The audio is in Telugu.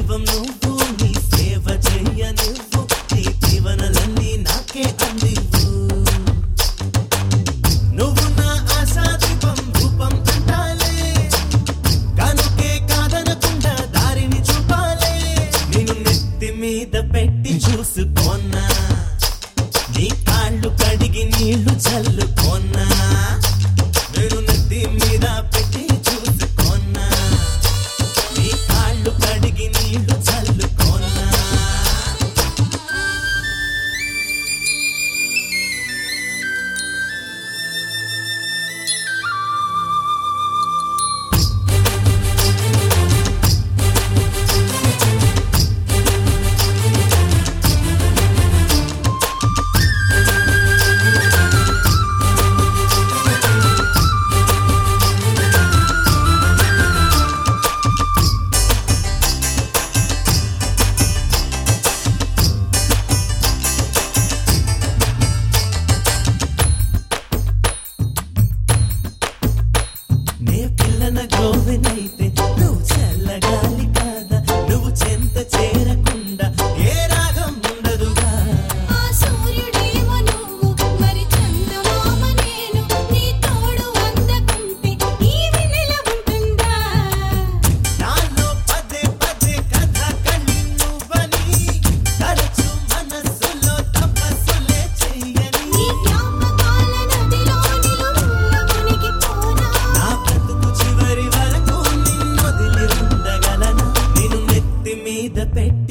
దైవం నువ్వు నీ సేవ చెయ్య నువ్వు నీ జీవనలన్నీ నాకే అందివు నువ్వు నా ఆశాదీపం రూపం అంటాలే కనుకే కాదనకుండా దారిని చూపాలే నేను నెత్తి మీద పెట్టి చూసుకోనా నీ కాళ్ళు కడిగి నీళ్లు చల్లుకోనా నేను నెత్తి మీద పెట్టి చూసుకోనా నీ కాళ్ళు కడిగి నీళ్లు చల్లుకోనా నే పిల్లన గోవినైతే నువ్వు చల్లగాలి కాదా నువ్వు చెంత చేరకుండా ఏ రాగం ఉండదుగా ఆ సూర్యుడేమో నువ్వు మరి చందమామ నేను నీ తోడు అందకుంటే ఈ వెన్నెల ఉంటుందా నాలో పదే పదే కథ కళ్ళి నువ్వని తరచు మనసులో తపస్సులే చెయ్యని నీ జ్ఞాపకాల నదిలో నిలువున మునిగిపోనా నా బ్రతుకు చివరి వరకు నిన్నొదిలి ఉండగలనా నేను నెత్తి మీద పెట్టి